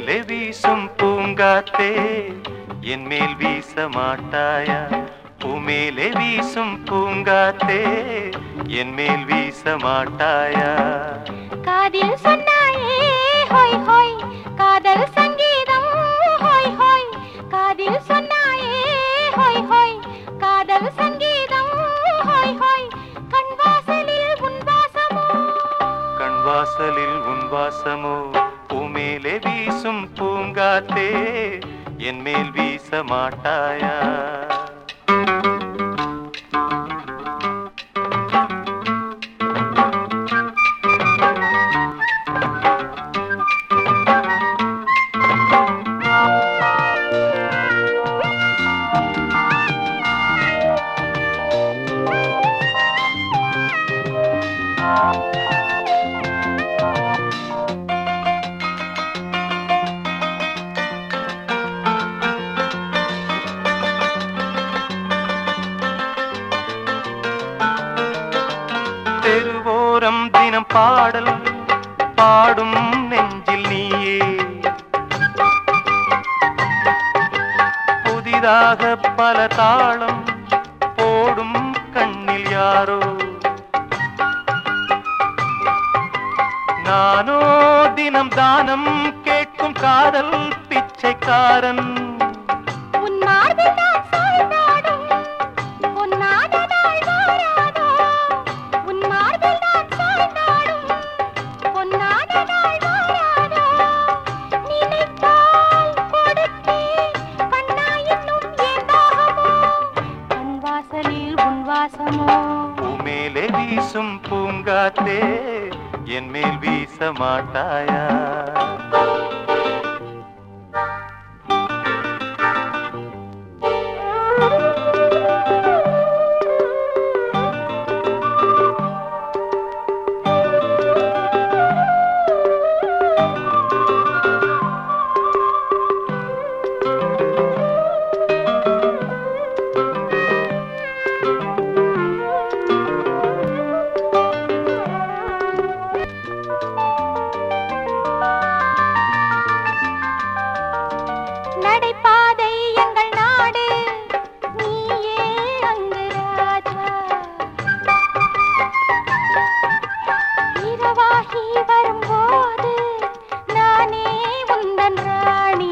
பூமேலே வீசும் பூங்காத்தே என் மேல் வீச மாட்டாயா பூமேலே வீசும் பூங்காத்தே என் மேல் வீச மாட்டாயா காதில் சொன்னாயே ஹோய் ஹோய் காதல் சங்கீதம் ஹோய் ஹோய் காதில் சொன்னாயே ஹோய் ஹோய் காதல் சங்கீதம் ஹோய் ஹோய் கண் வாசலில் உன் வாசமோ கண் வாசலில் உன் வாசமோ பூமேலே வீசும் பூங்காத்தே என் மேல் வீச மாட்டாயா தெருவோரம் தினம் பாடல் பாடும் நெஞ்சில் நீயே புதிதாக பல தாளம் போடும் கண்ணில் யாரோ நானோ தினம் தானம் கேட்கும் காதல் பிச்சைக்காரன் உன் மார்பில் நான் சாய்ந்தாடும் பொன்னான நாள் வாராதோ உன் மார்பில் நான் சாய்ந்தாடும் பொன்னான நாள் வாராதோ நினைத்தால் கொடுத்தேன் கண்ணா இன்னும் ஏன் தாகமோ கண் வாசலில் உன் வாசமோ பூமேலே வீசும் பூங்காத்தே என் மேல் வீச மாட்டாயா நடைபாதை எங்கள் நாடு நீயே அங்கு ராஜா இரவாகி வரும்போது நானே உந்தன் ராணி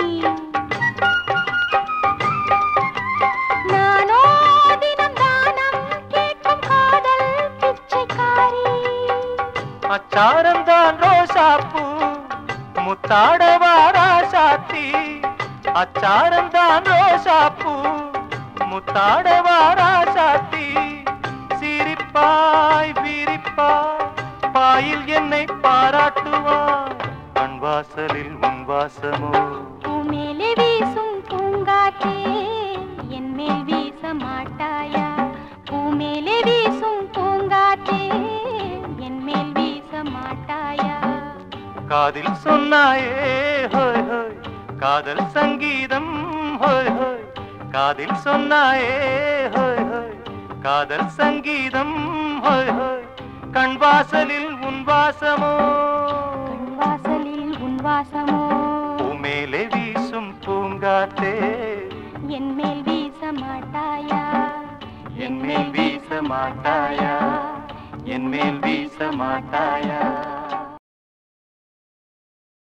நானோ தினம் தானம் கேட்கும் காதல் பிச்சைக்காரி அச்சாரம் தான் ரோசாப்பூ முத்தாடவாரா சாத்தி அச்சாரம் தான் ரோசாப்பூ முத்தாடவாரா சாத்தி சிரிப்பாய் விரிப்பாய் பாயில் என்னை பாராட்டுவாய் கண் வாசலில் உன் வாசமோ பூமேலே வீசும் பூங்காற்றே என் மேல் வீச மாட்டாயா பூமேலே வீசும் பூங்காற்றே என் மேல் வீச மாட்டாயா காதில் சொன்னாயே ஹோய் ஹோய் காதல் சங்கீதம் ஹோய் ஹோய் காதில் சொன்னாயே ஹோய் ஹோய் காதல் சங்கீதம் ஹோய் ஹோய் கண் வாசலில் உன் வாசமோ கண் வாசலில் உன் வாசமோ பூமேலே வீசும் பூங்காத்தே என் மேல் வீச மாட்டாயா என் மேல் வீச மாட்டாயா என் மேல் வீச மாட்டாயா